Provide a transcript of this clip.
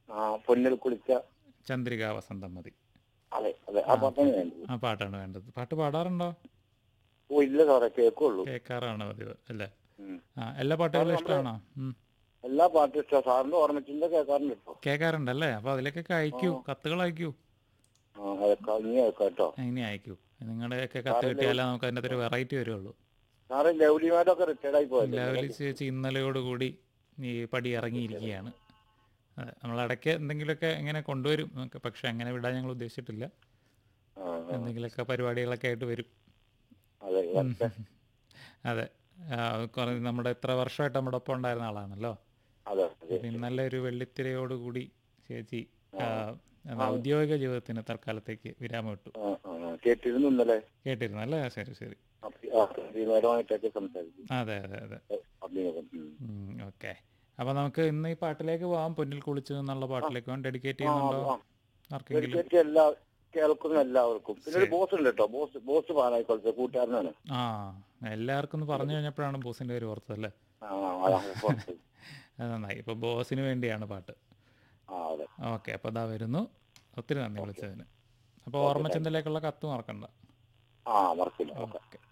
ആ പൊന്നിൽ കുളിച്ച ചന്ദ്രിക വസന്തം മതി അതെ അതെ ആ പാട്ടാണ് വേണ്ടത് ആ പാട്ടാണ് വേണ്ടത് പാട്ട് പാടാറുണ്ടോ ഓ ഇല്ല സാറേ കേൾക്കുള്ളൂ കേൾക്കാറാണ് പതിവ് അല്ലേ ഉം. ആ എല്ലാ പാട്ടുകളും ഇഷ്ടമാണോ ഉം. എല്ലാ പാട്ടും ഇഷ്ടം സാറിന്റെ ഓർമ്മിച്ചിന്റെ കേൾക്കാറുണ്ട് കേട്ടോ കേൾക്കാറുണ്ടല്ലേ അപ്പോൾ അതിലേക്കൊക്കെ അയക്കൂ കത്തുകൾ അയക്കൂ ആ അതെ ഇനി കേൾക്കാം കേട്ടോ ഇനി അയക്കൂ നിങ്ങളുടെയൊക്കെ കത്ത് കിട്ടിയാലേ നമുക്ക് അതിൻ്റെ ഒരു വെറൈറ്റി വരുള്ളൂ സാറ് ലൗലിമാരൊക്കെ റിട്ടയർഡ് ആയി പോയല്ലേ ലെവലിൽ ചേച്ചി ഇന്നലെയോടുകൂടി ഈ പടി ഇറങ്ങിയിരിക്കുകയാണ് അതെ നമ്മളിടയ്ക്ക് എന്തെങ്കിലുമൊക്കെ ഇങ്ങനെ കൊണ്ടുവരും നമുക്ക് പക്ഷെ അങ്ങനെ വിടാൻ ഞങ്ങൾ ഉദ്ദേശിച്ചിട്ടില്ല ആ, ആ, എന്തെങ്കിലുമൊക്കെ പരിപാടികളൊക്കെ ആയിട്ട് വരും അതെ ഇതൊക്കെ. അതെ ആ, കുറേ നമ്മുടെ എത്ര വർഷമായിട്ട് നമ്മുടെ ഒപ്പം ഉണ്ടായിരുന്ന ആളാണല്ലോ അതെ അതെ അപ്പം ഇന്നലെ ഒരു വെള്ളിത്തിരയോടുകൂടി ചേച്ചി ആ, എന്താ, ഔദ്യോഗിക ജീവിതത്തിന് തൽക്കാലത്തേക്ക് വിരാമം ഇട്ടു ആ, ആ, ആ. കേട്ടിരുന്നു ഇന്നലെ കേട്ടിരുന്നു അല്ലേ ശരി ശരി അഭിനയമായിട്ടൊക്കെ സംസാരിച്ചു അതെ അതെ അതെ അഭിനയം ഓക്കെ അപ്പോൾ നമുക്ക് ഇന്ന് ഈ പാട്ടിലേക്ക് പോകാം പൊന്നിൽ കുളിച്ചു എന്നുള്ള പാട്ടിലേക്ക് പോകാം ഡെഡിക്കേറ്റ് ചെയ്യുന്നുണ്ടോ ആർക്കെങ്കിലും ഡെഡിക്കേറ്റ് എല്ലാ കേൾക്കുന്ന എല്ലാവർക്കും പിന്നെ ഒരു ബോസ് ഉണ്ട് കേട്ടോ ബോസ് ബോസ് പാലായിക്കോളത്തെ കൂട്ടുകാരനാണ് ആ എല്ലാവർക്കും ഒന്ന് പറഞ്ഞു കഴിഞ്ഞപ്പോഴാണ് ബോസിൻ്റെ പേര് ഓർത്തത് അല്ലേ ആ അതാ ബോസ്. അത് നന്നായി ഇപ്പോൾ ബോസിന് വേണ്ടിയാണ് പാട്ട് ആ അതെ ഓക്കെ അപ്പോൾ അതാ വരുന്നു ഒത്തിരി നന്ദി വിളിച്ചതിന് അപ്പോൾ ഓർമ്മച്ചന്തയിലേക്കുള്ള കത്ത് മറക്കണ്ട ആ മറക്കില്ല ഓക്കെ ഓക്കെ